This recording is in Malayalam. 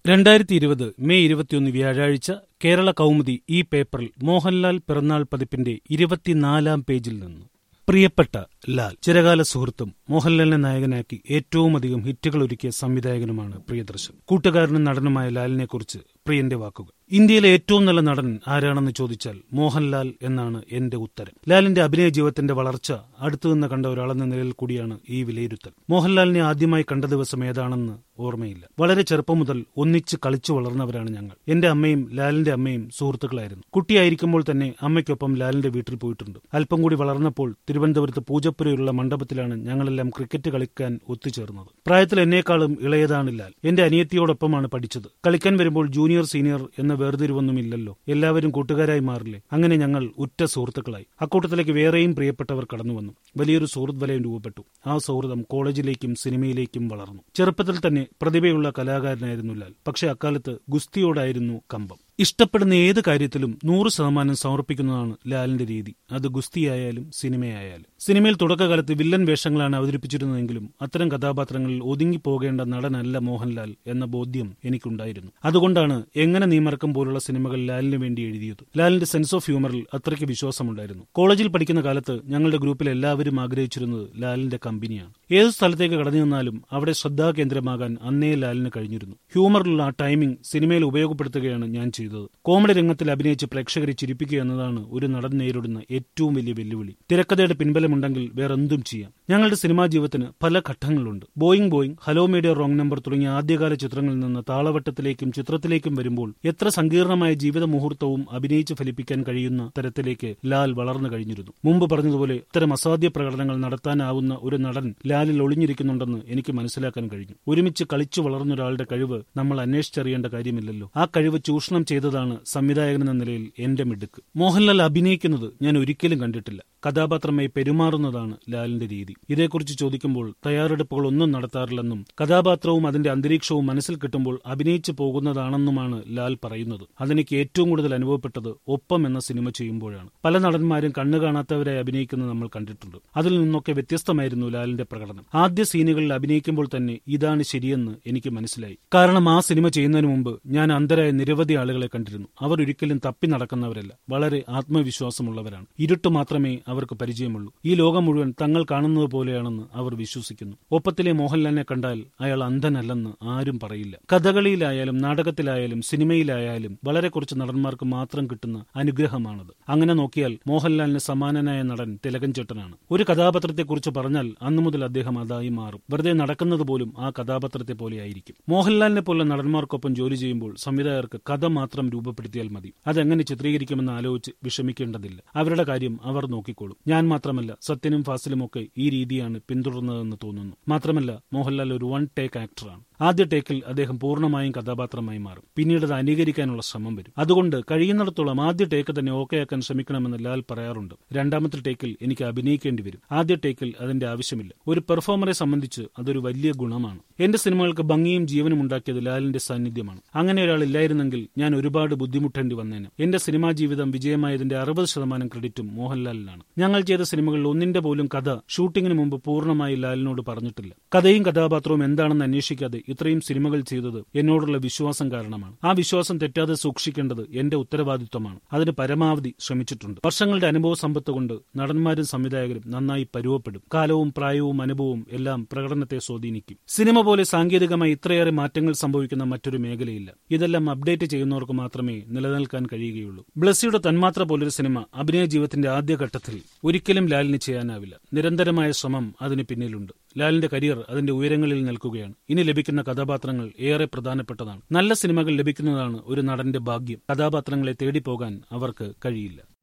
രണ്ടായിരത്തി ഇരുപത് മെയ് ഇരുപത്തിയൊന്ന് വ്യാഴാഴ്ച കേരള കൗമുദി ഈ പേപ്പറിൽ മോഹൻലാൽ പിറന്നാൾ പതിപ്പിന്റെ ഇരുപത്തിനാലാം പേജിൽ നിന്ന് പ്രിയപ്പെട്ട ലാൽ ചിരകാല സുഹൃത്തും മോഹൻലാലിനെ നായകനാക്കി ഏറ്റവും അധികം ഹിറ്റുകൾ ഒരുക്കിയ സംവിധായകനുമാണ് പ്രിയദർശൻ കൂട്ടുകാരനും നടനുമായ ലാലിനെക്കുറിച്ച് പ്രിയന്റെ വാക്കുകൾ ഇന്ത്യയിലെ ഏറ്റവും നല്ല നടൻ ആരാണെന്ന് ചോദിച്ചാൽ മോഹൻലാൽ എന്നാണ് എന്റെ ഉത്തരം ലാലിന്റെ അഭിനയ ജീവിതത്തിന്റെ വളർച്ച അടുത്തുനിന്ന് കണ്ട ഒരാളെന്ന നിലയിൽ കൂടിയാണ് ഈ വിലയിരുത്തൽ മോഹൻലാലിനെ ആദ്യമായി കണ്ട ദിവസം ഏതാണെന്ന് ഓർമ്മയില്ല വളരെ ചെറുപ്പം മുതൽ ഒന്നിച്ച് കളിച്ചു വളർന്നവരാണ് ഞങ്ങൾ എന്റെ അമ്മയും ലാലിന്റെ അമ്മയും സുഹൃത്തുക്കളായിരുന്നു കുട്ടിയായിരിക്കുമ്പോൾ തന്നെ അമ്മയ്ക്കൊപ്പം ലാലിന്റെ വീട്ടിൽ പോയിട്ടുണ്ട് അല്പം കൂടി വളർന്നപ്പോൾ തിരുവനന്തപുരത്ത് പൂജപ്പുരയിലുള്ള മണ്ഡപത്തിലാണ് ഞങ്ങളെല്ലാം ക്രിക്കറ്റ് കളിക്കാൻ ഒത്തുചേർന്നത് പ്രായത്തിൽ എന്നേക്കാളും ഇളയതാണ് ലാൽ എന്റെ അനിയത്തിയോടൊപ്പമാണ് പഠിച്ചത് കളിക്കാൻ വരുമ്പോൾ ജൂനിയർ സീനിയർ എന്ന വേർതിരിവൊന്നുമില്ലല്ലോ എല്ലാവരും കൂട്ടുകാരായി മാറില്ലേ അങ്ങനെ ഞങ്ങൾ ഉറ്റ സുഹൃത്തുക്കളായി അക്കൂട്ടത്തിലേക്ക് വേറെയും പ്രിയപ്പെട്ടവർ കടന്നു വന്നു വലിയൊരു സുഹൃത്ത് വലയം രൂപപ്പെട്ടു ആ സൗഹൃദം കോളേജിലേക്കും സിനിമയിലേക്കും വളർന്നു ചെറുപ്പത്തിൽ തന്നെ പ്രതിഭയുള്ള കലാകാരനായിരുന്നു ലാൽ പക്ഷെ അക്കാലത്ത് ഗുസ്തിയോടായിരുന്നു കമ്പം ഇഷ്ടപ്പെടുന്ന ഏത് കാര്യത്തിലും നൂറ് ശതമാനം സമർപ്പിക്കുന്നതാണ് ലാലിന്റെ രീതി അത് ഗുസ്തിയായാലും സിനിമയായാലും സിനിമയിൽ തുടക്കകാലത്ത് വില്ലൻ വേഷങ്ങളാണ് അവതരിപ്പിച്ചിരുന്നതെങ്കിലും അത്തരം കഥാപാത്രങ്ങളിൽ ഒതുങ്ങിപ്പോകേണ്ട നടനല്ല മോഹൻലാൽ എന്ന ബോധ്യം എനിക്കുണ്ടായിരുന്നു അതുകൊണ്ടാണ് എങ്ങനെ നീമറക്കം പോലുള്ള സിനിമകൾ ലാലിന് വേണ്ടി എഴുതിയത് ലാലിന്റെ സെൻസ് ഓഫ് ഹ്യൂമറിൽ അത്രയ്ക്ക് വിശ്വാസമുണ്ടായിരുന്നു കോളേജിൽ പഠിക്കുന്ന കാലത്ത് ഞങ്ങളുടെ ഗ്രൂപ്പിൽ എല്ലാവരും ആഗ്രഹിച്ചിരുന്നത് ലാലിന്റെ കമ്പനിയാണ് ഏത് സ്ഥലത്തേക്ക് കടന്നു നിന്നാലും അവിടെ ശ്രദ്ധാകേന്ദ്രമാകാൻ അന്നേ ലാലിന് കഴിഞ്ഞിരുന്നു ഹ്യൂമറിലുള്ള ആ ടൈമിംഗ് സിനിമയിൽ ഉപയോഗപ്പെടുത്തുകയാണ് ഞാൻ ചെയ്തത് കോമഡി രംഗത്തിൽ അഭിനയിച്ച് പ്രേക്ഷകരെ ചിരിപ്പിക്കുക എന്നതാണ് ഒരു നടൻ നേരിടുന്ന ഏറ്റവും വലിയ വെല്ലുവിളി തിരക്കഥയുടെ പിൻബലമുണ്ടെങ്കിൽ വേറെന്തും ചെയ്യാം ഞങ്ങളുടെ സിനിമാ ജീവിതത്തിന് പല ഘട്ടങ്ങളുണ്ട് Boeing Boeing hello my dear wrong number തുടങ്ങിയ ആദ്യകാല ചിത്രങ്ങളിൽ നിന്ന് താളവട്ടത്തിലേക്കും ചിത്രത്തിലേക്കും വരുമ്പോൾ എത്ര സങ്കീർണമായ ജീവിത മുഹൂർത്തവും അഭിനയിച്ച് ഫലിപ്പിക്കാൻ കഴിയുന്ന തരത്തിലേക്ക് ലാൽ വളർന്നു കഴിഞ്ഞിരുന്നു മുമ്പ് പറഞ്ഞതുപോലെ ഇത്തരം അസാധ്യ പ്രകടനങ്ങൾ നടത്താനാവുന്ന ഒരു നടൻ ലാലിൽ ഒളിഞ്ഞിരിക്കുന്നുണ്ടെന്ന് എനിക്ക് മനസ്സിലാക്കാൻ കഴിഞ്ഞു ഒരുമിച്ച് കളിച്ചു വളർന്ന ഒരാളുടെ കഴിവ് നമ്മൾ അന്വേഷിച്ചറിയേണ്ട കാര്യമില്ലല്ലോ ആ കഴിവ് ചൂഷണം ചെയ്തതാണ് സംവിധായകൻ എന്ന നിലയിൽ എന്റെ മിടുക്ക് മോഹൻലാൽ അഭിനയിക്കുന്നത് ഞാൻ ഒരിക്കലും കണ്ടിട്ടില്ല കഥാപാത്രമായി പെരുമാറുന്നതാണ് ലാലിന്റെ രീതി ഇതേക്കുറിച്ച് ചോദിക്കുമ്പോൾ തയ്യാറെടുപ്പുകൾ ഒന്നും നടത്താറില്ലെന്നും കഥാപാത്രവും അതിന്റെ അന്തരീക്ഷവും മനസ്സിൽ കിട്ടുമ്പോൾ അഭിനയിച്ചു പോകുന്നതാണെന്നുമാണ് ലാൽ പറയുന്നത് അതെനിക്ക് ഏറ്റവും കൂടുതൽ അനുഭവപ്പെട്ടത് ഒപ്പം എന്ന സിനിമ ചെയ്യുമ്പോഴാണ് പല നടന്മാരും കണ്ണു കാണാത്തവരായി അഭിനയിക്കുന്നത് നമ്മൾ കണ്ടിട്ടുണ്ട് അതിൽ നിന്നൊക്കെ വ്യത്യസ്തമായിരുന്നു ലാലിന്റെ പ്രകടനം ആദ്യ സീനുകളിൽ അഭിനയിക്കുമ്പോൾ തന്നെ ഇതാണ് ശരിയെന്ന് എനിക്ക് മനസ്സിലായി കാരണം ആ സിനിമ ചെയ്യുന്നതിന് മുമ്പ് ഞാൻ അന്തരായ നിരവധി ആളുകളെ കണ്ടിരുന്നു അവർ ഒരിക്കലും തപ്പി നടക്കുന്നവരല്ല വളരെ ആത്മവിശ്വാസമുള്ളവരാണ് ഇരുട്ട് മാത്രമേ അവർക്ക് പരിചയമുള്ളൂ ഈ ലോകം മുഴുവൻ തങ്ങൾ കാണുന്നത് പോലെയാണെന്ന് അവർ വിശ്വസിക്കുന്നു ഒപ്പത്തിലെ മോഹൻലാലിനെ കണ്ടാൽ അയാൾ അന്ധനല്ലെന്ന് ആരും പറയില്ല കഥകളിയിലായാലും നാടകത്തിലായാലും സിനിമയിലായാലും വളരെ കുറച്ച് നടന്മാർക്ക് മാത്രം കിട്ടുന്ന അനുഗ്രഹമാണത് അങ്ങനെ നോക്കിയാൽ മോഹൻലാലിന് സമാനനായ നടൻ തിലകൻ ചേട്ടനാണ് ഒരു കഥാപാത്രത്തെക്കുറിച്ച് പറഞ്ഞാൽ അന്നു മുതൽ അദ്ദേഹം അതായി മാറും വെറുതെ നടക്കുന്നത് പോലും ആ കഥാപാത്രത്തെ പോലെയായിരിക്കും മോഹൻലാലിനെ പോലെ നടന്മാർക്കൊപ്പം ജോലി ചെയ്യുമ്പോൾ സംവിധായകർക്ക് കഥ മാത്രം രൂപപ്പെടുത്തിയാൽ മതി അതെങ്ങനെ ചിത്രീകരിക്കുമെന്ന് ആലോചിച്ച് വിഷമിക്കേണ്ടതില്ല അവരുടെ കാര്യം അവർ നോക്കിക്കോളും ഞാൻ മാത്രമല്ല സത്യനും ഫാസിലുമൊക്കെ ഈ രീതിയാണ് പിന്തുടർന്നതെന്ന് തോന്നുന്നു മാത്രമല്ല മോഹൻലാൽ ഒരു വൺ ടേക്ക് ആക്ടറാണ് ആദ്യ ടേക്കിൽ അദ്ദേഹം പൂർണ്ണമായും കഥാപാത്രമായി മാറും പിന്നീട് അത് അനുകരിക്കാനുള്ള ശ്രമം വരും അതുകൊണ്ട് കഴിയുന്നിടത്തോളം ആദ്യ ടേക്ക് തന്നെ ഓക്കെ ആക്കാൻ ശ്രമിക്കണമെന്ന് ലാൽ പറയാറുണ്ട് രണ്ടാമത്തെ ടേക്കിൽ എനിക്ക് അഭിനയിക്കേണ്ടി വരും ആദ്യ ടേക്കിൽ അതിന്റെ ആവശ്യമില്ല ഒരു പെർഫോമറെ സംബന്ധിച്ച് അതൊരു വലിയ ഗുണമാണ് എന്റെ സിനിമകൾക്ക് ഭംഗിയും ജീവനും ഉണ്ടാക്കിയത് ലാലിന്റെ സാന്നിധ്യമാണ് അങ്ങനെ ഒരാൾ ഇല്ലായിരുന്നെങ്കിൽ ഞാൻ ഒരുപാട് ബുദ്ധിമുട്ടേണ്ടി വന്നേനെ എന്റെ സിനിമാ ജീവിതം വിജയമായതിന്റെ അറുപത് ശതമാനം ക്രെഡിറ്റും മോഹൻലാലിനാണ് ഞങ്ങൾ ചെയ്ത സിനിമകളിൽ ഒന്നിന്റെ പോലും കഥ ഷൂട്ടിങ്ങിന് മുമ്പ് പൂർണ്ണമായി ലാലിനോട് പറഞ്ഞിട്ടില്ല കഥയും കഥാപാത്രവും എന്താണെന്ന് അന്വേഷിക്കാതെ ഇത്രയും സിനിമകൾ ചെയ്തത് എന്നോടുള്ള വിശ്വാസം കാരണമാണ് ആ വിശ്വാസം തെറ്റാതെ സൂക്ഷിക്കേണ്ടത് എന്റെ ഉത്തരവാദിത്വമാണ് അതിന് പരമാവധി ശ്രമിച്ചിട്ടുണ്ട് വർഷങ്ങളുടെ അനുഭവ സമ്പത്ത് കൊണ്ട് നടന്മാരും സംവിധായകരും നന്നായി പരുവപ്പെടും കാലവും പ്രായവും അനുഭവവും എല്ലാം പ്രകടനത്തെ സ്വാധീനിക്കും സിനിമ പോലെ സാങ്കേതികമായി ഇത്രയേറെ മാറ്റങ്ങൾ സംഭവിക്കുന്ന മറ്റൊരു മേഖലയില്ല ഇതെല്ലാം അപ്ഡേറ്റ് ചെയ്യുന്നവർക്ക് മാത്രമേ നിലനിൽക്കാൻ കഴിയുകയുള്ളൂ ബ്ലസ്സിയുടെ തന്മാത്ര പോലൊരു സിനിമ അഭിനയ ജീവിതത്തിന്റെ ആദ്യഘട്ടത്തിൽ ഒരിക്കലും ലാലിന് ചെയ്യാനാവില്ല നിരന്തരമായ ശ്രമം അതിന് പിന്നിലുണ്ട് ലാലിന്റെ കരിയർ അതിന്റെ ഉയരങ്ങളിൽ നിൽക്കുകയാണ് ഇനി ലഭിക്കുന്ന കഥാപാത്രങ്ങൾ ഏറെ പ്രധാനപ്പെട്ടതാണ് നല്ല സിനിമകൾ ലഭിക്കുന്നതാണ് ഒരു നടന്റെ ഭാഗ്യം കഥാപാത്രങ്ങളെ തേടിപ്പോകാൻ അവർക്ക് കഴിയില്ല